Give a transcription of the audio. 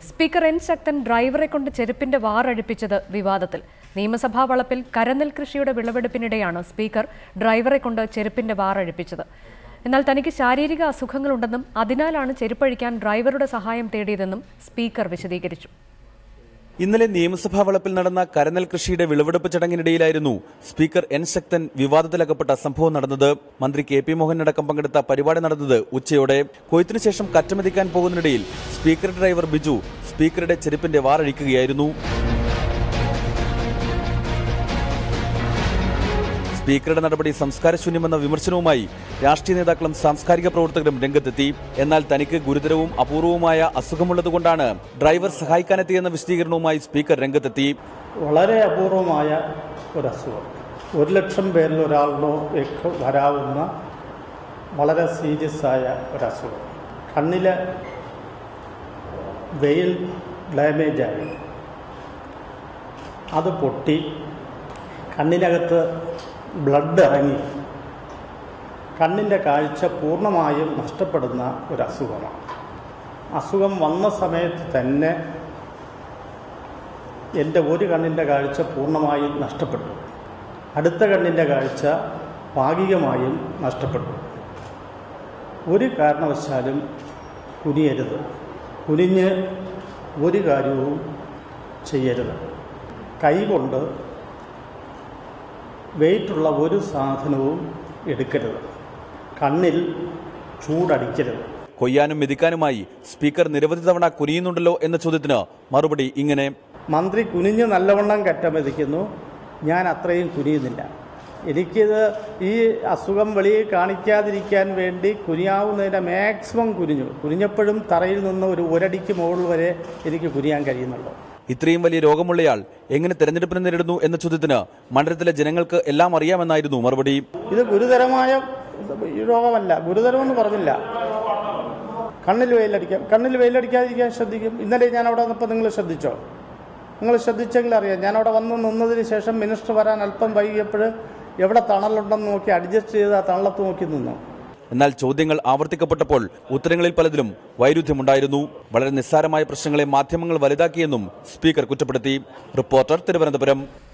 speaker N ശക്തൻ ഡ്രൈവറെ കൊണ്ട് ചെരുപ്പിന്റെ വാറഴിപ്പിച്ചത് വിവാദത്തിൽ നിയമസഭാ വളപ്പിൽ കരനെൽ കൃഷിയുടെ വിളവെടുപ്പിനിടെയാണ് സ്പീക്കർ ഡ്രൈവറെ കൊണ്ട് ചെരുപ്പിന്റെ വാറഴിപ്പിച്ചത് എന്നാൽ തനിക്ക് ശാരീരിക അസുഖങ്ങളുണ്ടെന്നും അതിനാലാണ് ചെരുപ്പഴിക്കാൻ ഡ്രൈവറുടെ സഹായം തേടിയതെന്നും സ്പീക്കർ വിശദീകരിച്ചു ഇന്നലെ നിയമസഭാ വളപ്പിൽ നടന്ന കരനെൽ കൃഷിയുടെ വിളവെടുപ്പ് ചടങ്ങിനിടയിലായിരുന്നു സ്പീക്കർ എൻ ശക്തൻ വിവാദത്തിലകപ്പെട്ട സംഭവം നടന്നത് മന്ത്രി കെ പി മോഹൻ അടക്കം പങ്കെടുത്ത പരിപാടി നടന്നത് ഉച്ചയോടെ കൊയ്ത്തിനു ശേഷം കറ്റമെതിക്കാൻ പോകുന്നതിനിടയിൽ സ്പീക്കർ ഡ്രൈവർ ബിജു സ്പീക്കറുടെ ചെരുപ്പിന്റെ വാറഴിക്കുകയായിരുന്നു സ്പീക്കറുടെ നടപടി സംസ്കാരശൂന്യമെന്ന വിമർശനവുമായി രാഷ്ട്രീയ നേതാക്കളും സാംസ്കാരിക പ്രവർത്തകരും രംഗത്തെത്തി എന്നാൽ തനിക്ക് ഗുരുതരവും അപൂർവവുമായ അസുഖമുള്ളതുകൊണ്ടാണ് ഡ്രൈവർ സഹായിക്കാനെത്തിയെന്ന വിശദീകരണവുമായി സ്പീക്കർ രംഗത്തെത്തി വളരെ അപൂർവമായ ഒരസുഖം ഒരു ലക്ഷം പേരിൽ ഒരാളിനോ ഒക്കെ വരാവുന്ന വളരെ സീരിയസ് ആയ ഒരസുഖം കണ്ണിലെ വെയിൽ ഡാമേജായി അത് പൊട്ടി കണ്ണിനകത്ത് ബ്ലഡ് ഇറങ്ങി കണ്ണിൻ്റെ കാഴ്ച പൂർണ്ണമായും നഷ്ടപ്പെടുന്ന ഒരു അസുഖമാണ് അസുഖം വന്ന സമയത്ത് തന്നെ എൻ്റെ ഒരു കണ്ണിൻ്റെ കാഴ്ച പൂർണ്ണമായും നഷ്ടപ്പെട്ടു അടുത്ത കണ്ണിൻ്റെ കാഴ്ച ഭാഗികമായും നഷ്ടപ്പെട്ടു ഒരു കാരണവശാലും കുനിയരുത് കുനിഞ്ഞ് ഒരു കാര്യവും ചെയ്യരുത് കൈകൊണ്ട് വെയിറ്റുള്ള ഒരു സാധനവും എടുക്കരുത് കണ്ണിൽ ചൂടടിക്കരുത് കൊയ്യാനും മെതിക്കാനുമായി സ്പീക്കർ നിരവധി തവണ കുനിയുന്നുണ്ടല്ലോ എന്ന ചോദ്യത്തിന് മറുപടി ഇങ്ങനെ മന്ത്രി കുനിഞ്ഞ് നല്ലവണ്ണം കറ്റമെതിക്കുന്നു ഞാൻ അത്രയും കുനിയുന്നില്ല എനിക്കിത് ഈ അസുഖം വെളിയിൽ കാണിക്കാതിരിക്കാൻ വേണ്ടി കുനിയാവുന്നതിൻ്റെ മാക്സിമം കുനിഞ്ഞു കുനിഞ്ഞപ്പോഴും തറയിൽ നിന്ന് ഒരു ഒരടിക്ക് മുകളിൽ വരെ എനിക്ക് കുനിയാൻ കഴിയുന്നുള്ളൂ ഇത്രയും വലിയ രോഗമുള്ളയാൾ എങ്ങനെ തെരഞ്ഞെടുപ്പിനെ നേരിടുന്നു എന്ന ചോദ്യത്തിന് മണ്ഡലത്തിലെ ജനങ്ങൾക്ക് എല്ലാം അറിയാമെന്നായിരുന്നു മറുപടി ഇത് ഗുരുതരമായ രോഗമല്ല ഗുരുതരമെന്ന് പറഞ്ഞില്ല കണ്ണിൽ വെയിലടിക്കാം കണ്ണിൽ വെയിലടിക്കാതിരിക്കാൻ ശ്രദ്ധിക്കും ഇന്നലെ ഞാൻ അവിടെ വന്നപ്പോൾ നിങ്ങൾ ശ്രദ്ധിച്ചോ നിങ്ങൾ ശ്രദ്ധിച്ചെങ്കിൽ അറിയാം ഞാൻ അവിടെ വന്ന് നിന്നതിന് ശേഷം മിനിസ്റ്റർ വരാൻ അല്പം വൈകിയപ്പോൾ എവിടെ തണലുണ്ടെന്ന് നോക്കി അഡ്ജസ്റ്റ് ചെയ്ത് ആ തണലത്ത് നോക്കി നിന്നു എന്നാൽ ചോദ്യങ്ങൾ ആവർത്തിക്കപ്പെട്ടപ്പോൾ ഉത്തരങ്ങളിൽ പലതിലും വൈരുദ്ധ്യമുണ്ടായിരുന്നു വളരെ നിസ്സാരമായ പ്രശ്നങ്ങളെ മാധ്യമങ്ങൾ വലുതാക്കിയെന്നും സ്പീക്കർ കുറ്റപ്പെടുത്തി റിപ്പോർട്ടർ തിരുവനന്തപുരം